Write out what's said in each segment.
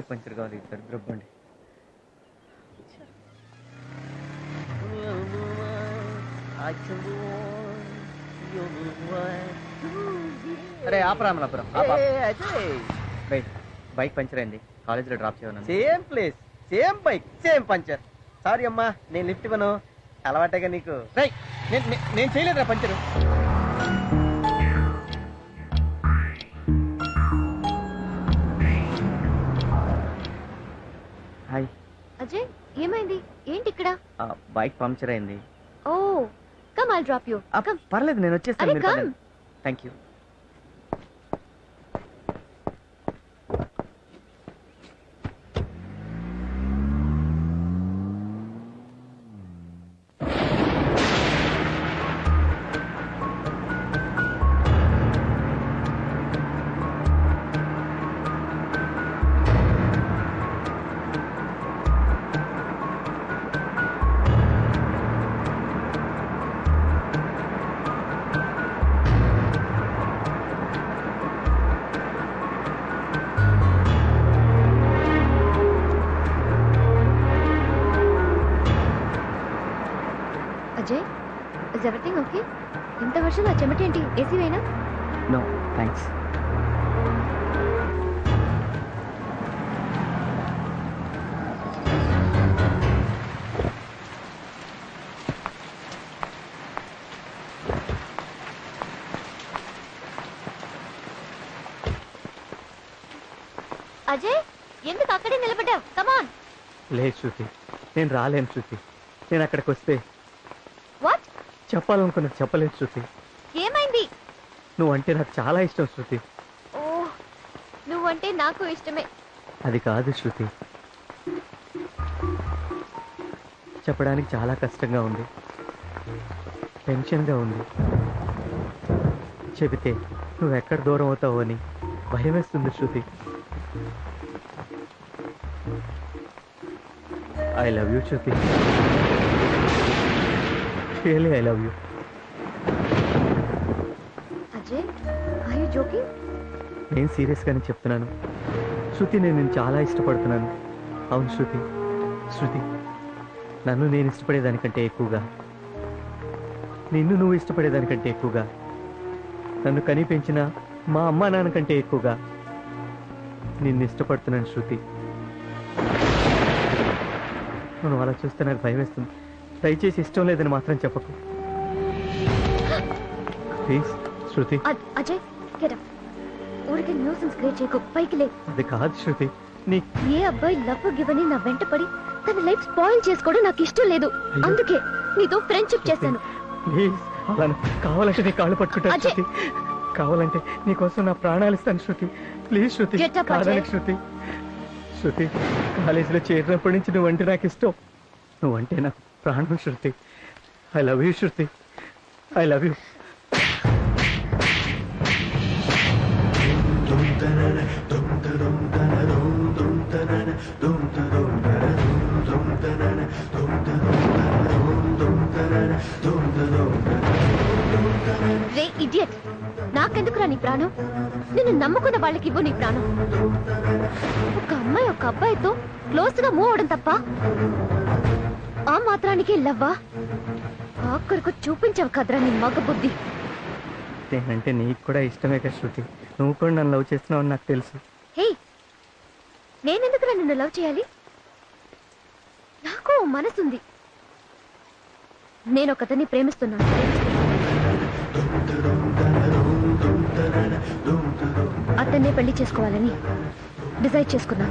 Puncture కావాలి దరిద్ర బండి అరే ఆపరా అమలాపురం బైక్ బైక్ పంచర్ అయింది కాలేజీలో డ్రాప్ చేయను same place same bike same puncture sorry అమ్మా నేను లిఫ్ట్ ఇవ్వను అలవాటేగా నీకు రేయ్, నేను- నేను- నేను చేయలేదురా పంచరు హాయ్ అజయ్ ఏమైంది ఏంటి ఇక్కడ ఆ, బైక్ పంక్చర్ అయింది oh come I'll drop you ఆ, పర్లేదు నేను వచ్చేస్తాను అరే, మీరు come. Thank you Ajay is everything okay ఇంత వర్షం ఆ చెమటేంటి ఏసీ వేనా నో థ్యాంక్స్ అజయ్ ఎందుకు అక్కడే నిలబడ్డావు కమాన్ లేదు శృతి నేను రాలేను శృతి నేను అక్కడికి వస్తే వాట్ చెప్పాలనుకున్నది చెప్పలేదు శృతి ఏమైంది నువ్వు అంటే నాకు చాలా ఇష్టం శృతి ఓ నువ్వంటే నాకు ఇష్టమే అది కాదు శృతి చెప్పడానికి చాలా కష్టంగా ఉంది టెన్షన్గా ఉంది చెబితే నువ్వు ఎక్కడ దూరం అవుతావు అని భయం వేస్తుంది Shruti I love you Shruti really I love you Ajay I you joking నేను సీరియస్గానే చెప్తున్నాను శృతి నేను నేను చాలా ఇష్టపడుతున్నాను అవును శృతి శృతి నన్ను నేను ఇష్టపడేదానికంటే ఎక్కువగా నిన్ను నువ్వు ఇష్టపడేదానికంటే ఎక్కువగా నన్ను కని పెంచిన మా అమ్మా నాన్న కంటే ఎక్కువగా నిన్ను ఇష్టపడుతున్నాను శృతి నువ్వు అలా చూస్తే నాకు భయం వేస్తుంది దయచేసి ఇష్టం లేదని మాత్రం చెప్పకు ప్లీజ్ శృతి అ- అజయ్ గెట్ అప్ ఊరికి న్యూసెన్స్ క్రియేట్ చేయకు పైకి లే అది కాదు శృతి నీ ఏ అబ్బాయి లవ్ గివని నా వెంట పడి తన లైఫ్ స్పాయిల్ చేసుకోవడం నాకు ఇష్టం లేదు అయ్యో. అందుకే నీతో ఫ్రెండ్షిప్ చేశాను ప్లీజ్ అలా కావాలంటే నీ కాళ్ళు పట్టుకుంటాను అజయ్. శృతి కావాలంటే నీకోసం నా ప్రాణాలు ఇస్తాను Shruti please Shruti Get up, కాదని అజయ్. శృతి శృతి కాలేజీలో చేరినప్పటి నుంచి నువ్వంటే నాకు ఇష్టం నువ్వంటే నాకు ప్రాణం Shruti I love you Shruti I love you రే ఇడియట్ నాకెందుకురా నీ ప్రాణం నిన్ను నమ్ముకున్న వాళ్ళకి ఇవ్వు నీ ప్రాణం ఒక అమ్మాయి ఒక అబ్బాయితో క్లోజ్ గా మూవ్ అవడం తప్ప ఆ మాత్రానికి లవ్వా ఆఖరికి చూపించావు కదరా నీ మగ బుద్ధి నేనంటే నీకు కూడా ఇష్టమే కదా శృతి నువ్వు కూడా నన్ను లవ్ చేస్తున్నావు అని నాకు తెలుసు హే నేనెందుకురా నిన్ను లవ్ చేయాలి నాకు ఓ మనసుంది నేను ఒకతన్ని ప్రేమిస్తున్నాను అతన్నే పెళ్లి చేసుకోవాలని డిసైడ్ చేసుకున్నాను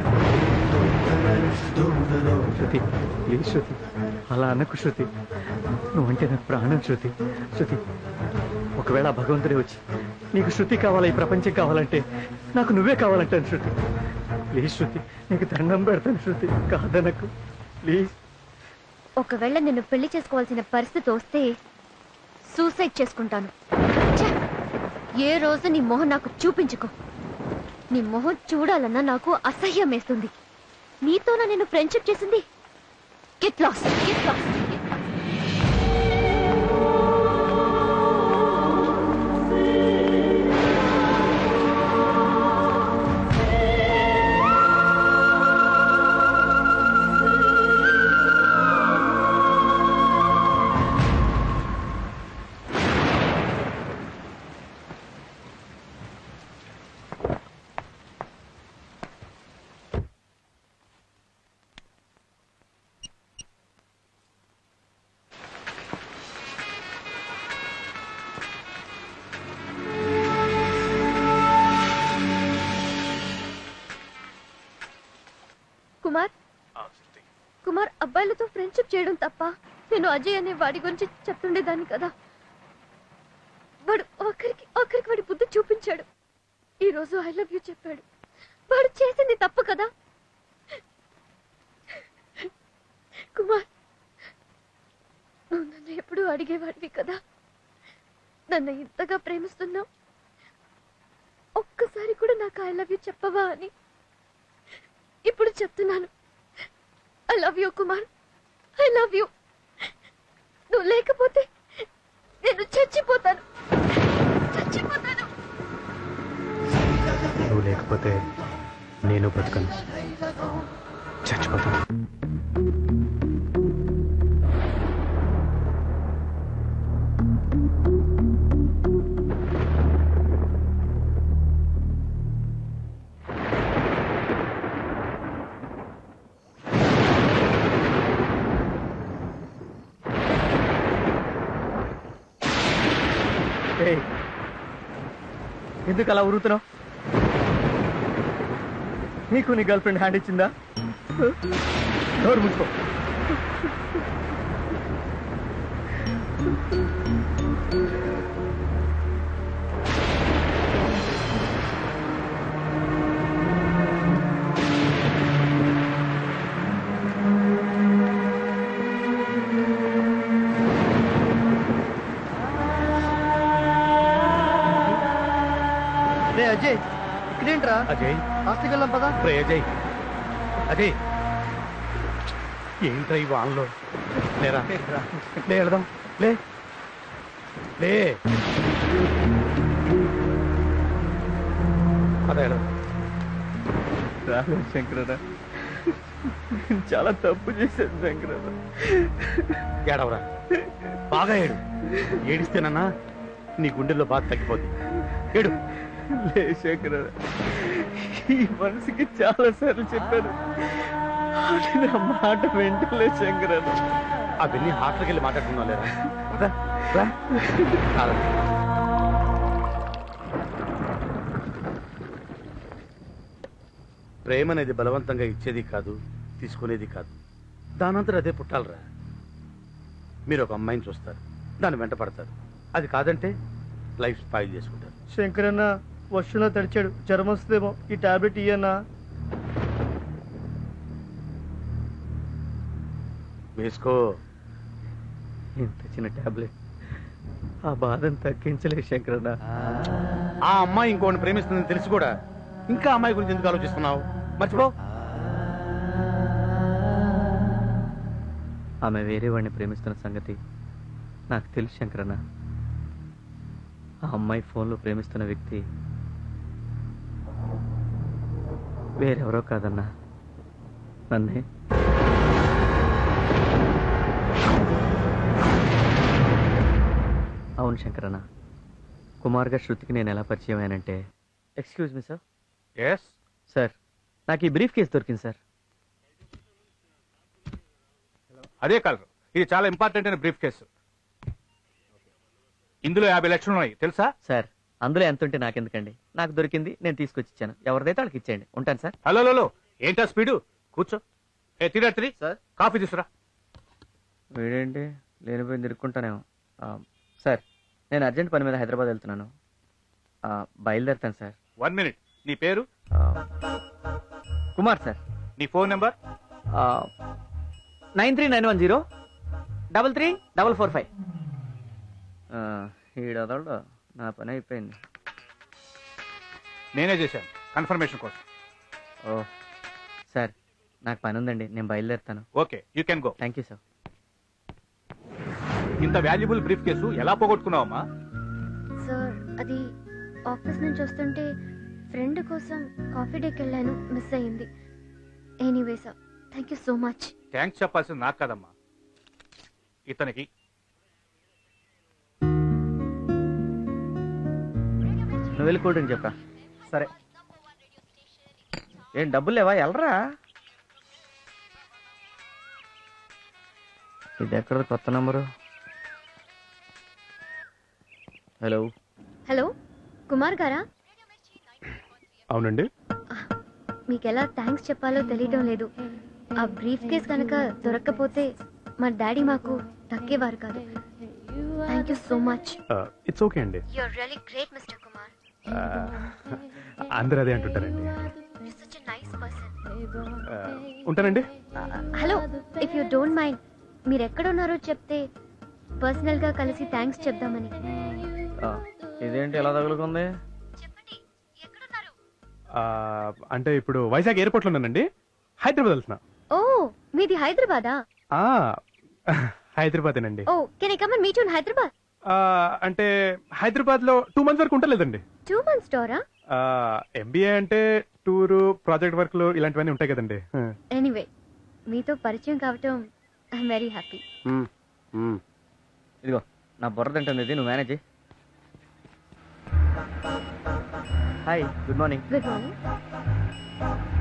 శృతి ప్లీజ్ శృతి అలా అనకు శృతి నువ్వంటే నాకు ప్రాణం శృతి శృతి ఒకవేళ ఆ భగవంతుడే వచ్చి నీకు శృతి కావాలా ఈ ప్రపంచం కావాలంటే నాకు నువ్వే కావాలంటాను శృతి ప్లీజ్ శృతి నీకు దండం పెడతాను శృతి కాదనకు ప్లీజ్ ఒకవేళ నిన్ను పెళ్లి చేసుకోవాల్సిన పరిస్థితి వస్తే సూసైడ్ చేసుకుంటాను ఛ! ఏ రోజు నీ మొహం నాకు చూపించుకో నీ మొహం చూడాలన్నా నాకు అసహ్యం వేస్తుంది నీతోనా నేను ఫ్రెండ్షిప్ చేసింది get lost get lost Kumar అబ్బాయిలతో ఫ్రెండ్షిప్ చేయడం తప్ప నేను అజయ్ అనే వాడి గురించి చెప్తుండేదాన్ని కదా వాడు ఒకరికి ఒకరికి వాడి బుద్ధి చూపించాడు ఈ రోజు ఐ లవ్ యూ చెప్పాడు వాడు చేసింది తప్పు కదా కుమార్ నువ్వు నన్ను ఎప్పుడూ అడిగేవాడివి కదా నన్ను ఇంతగా ప్రేమిస్తున్నావు ఒక్కసారి కూడా నాకు ఐ లవ్ యూ చెప్పవా అని ఇప్పుడు చెప్తున్నాను I love you Kumar I love you నువ్వు లేకపోతే నేను చచ్చిపోతాను చచ్చిపోతాను నువ్వు లేకపోతే నేను బతకను చచ్చిపోతాను ఏయ్, ఎందుకు అలా ఉరుతున్నావు నీకు నీ గర్ల్ ఫ్రెండ్ హ్యాండ్ ఇచ్చిందా నోరు ముసుకో రే అజయ్ ఇక్కడేంట్రా అజయ్ హాస్టల్కి వెళ్ళాం పదా రే అజయ్ అజయ్ ఏంట్రా ఈ వాన్లో లేరా లే వెళదాం లే లే అదే వెళదాం రాలేదు శంకరన్న చాలా తప్పు చేశాను శంకరన్న ఏడవరా బాగా ఏడు ఏడిస్తేనన్నా నీ గుండెల్లో బాధ తగ్గిపోద్ది ఏడు లే శంకరన్న ఈ మనసుకి చాలా సార్లు చెప్పాను అది నా మాట వెంటలే శంకరన్న అవన్నీ హాస్టల్కి వెళ్ళి మాట్లాడుకున్నా లేరా రా, రా. రారా. ప్రేమ అనేది బలవంతంగా ఇచ్చేది కాదు తీసుకునేది కాదు దానంతరం అదే పుట్టాలరా మీరు ఒక అమ్మాయిని చూస్తారు దాన్ని వెంట పడతారు అది కాదంటే లైఫ్ స్పాయిల్ చేసుకుంటారు శంకరన్న వర్షంలో తడిచాడు జ్వరం వస్తుందేమో ఈ టాబ్లెట్ ఇయ్యన్నా వేసుకో ఇంత చిన్న టాబ్లెట్ ఆ బాధను తగ్గించలే శంకరన్న ఆ అమ్మాయి ఇంకోటి ప్రేమిస్తుందని తెలిసి కూడా ఇంకా అమ్మాయి గురించి ఎందుకు ఆలోచిస్తున్నావు మర్చిపో ఆమె వేరే వాడిని ప్రేమిస్తున్న సంగతి నాకు తెలుసు శంకరన్న ఆ అమ్మాయి ఫోన్లో ప్రేమిస్తున్న వ్యక్తి వేరెవరో కాదన్నా నన్నే అవును శంకరన్న కుమార్ గారి శృతికి నేను ఎలా పరిచయం అయ్యానంటే excuse me sir yes sir నాకు ఈ బ్రీఫ్ కేసు దొరికింది సార్ అదే కలరు ఇది చాలా ఇంపార్టెంట్ అయిన బ్రీఫ్ కేసు ఇందులో యాభై లక్షలు ఉన్నాయి తెలుసా సార్ అందులో ఎంత ఉంటే నాకెందుకండి నాకు దొరికింది నేను తీసుకొచ్చి ఇచ్చాను ఎవరిదైతే వాళ్ళకి ఇచ్చేయండి ఉంటాను సార్ హలో హలో ఏంటా స్పీడు కూర్చో ఏ తిరా తిరి సార్ కాఫీ తీసురా వీడేంటి లేనిపోయి తిరుక్కుంటానేమో ఆ, సార్ నేను అర్జెంట్ పని మీద హైదరాబాద్ వెళ్తున్నాను ఆ, బయలుదేరుతాను సార్ వన్ మినిట్ నీ పేరు ఆ, కుమార్ సార్ నీ phone number nine three nine one zero double three double four five ఈడదోళ్ళు నా పని అయిపోయింది నేనే చేశాను కన్ఫర్మేషన్ కోసం ఓ సార్ నాకు పని ఉందండి నేను బయలుదేరుతాను okay you can go thank you sir ఇంత వాల్యుబుల్ బ్రీఫ్ కేసు ఎలా పోగొట్టుకున్నావమ్మా సార్ అది ఆఫీస్ నుంచి వస్తుంటే ఫ్రెండ్ కోసం కాఫీ డేకి వెళ్ళాను మిస్ అయ్యింది anyway sir thank you so much thanks చెప్పాల్సింది నాకు కదమ్మా ఇతనికి నువ్వు వెళ్ళి కూల్ డ్రింక్ చెప్పరా సరే ఏం డబ్బులు లేవా వెళ్ళరా ఇది ఎక్కడ కొత్త నంబరు హలో హలో కుమార్ గారా అవునండి మీకు ఎలా థ్యాంక్స్ చెప్పాలో తెలియటం లేదు ఆ బ్రీఫ్ కేస్ కనుక దొరక్కపోతే మా డాడీ మాకు దక్కేవారు కాదు thank you so much it's okay అండి your really great mister Kumar Uh, అందరూ అదే అంటుంటారండి సచ్ నైస్ పర్సన్ Uh, ఉంటానండి hello if you don't mind మీరు ఎక్కడ ఉన్నారో చెప్తే పర్సనల్ గా కలిసి థ్యాంక్స్ చెప్దామని ఇదేంటి ఎలా తగులుకుంది చెప్పండి ఎక్కడున్నారు Uh, అంటే ఇప్పుడు వైజాగ్ ఎయిర్పోర్ట్లో ఉన్నానండి హైదరాబాద్ వెళ్తున్నా ఓ మీది హైదరాబాదా హైదరాబాదేనండి oh can I come and meet you in Hyderabad Uh, అంటే హైదరాబాద్ లో టూ మంత్స్ వరకు ఉండలేదండి టూ మంత్స్ స్టోరా ఎంబీఏ అంటే టూరు ప్రాజెక్ట్ వర్క్లు ఇలాంటివన్నీ ఉంటాయి కదండి Uh. ఎనీవే మీతో పరిచయం కావటం I'm very happy Hmm. Hmm. ఇదిగో నా బుర్ర తింటుంది ఇది నువ్వు మేనేజ్ చెయ్. Hi good morning good morning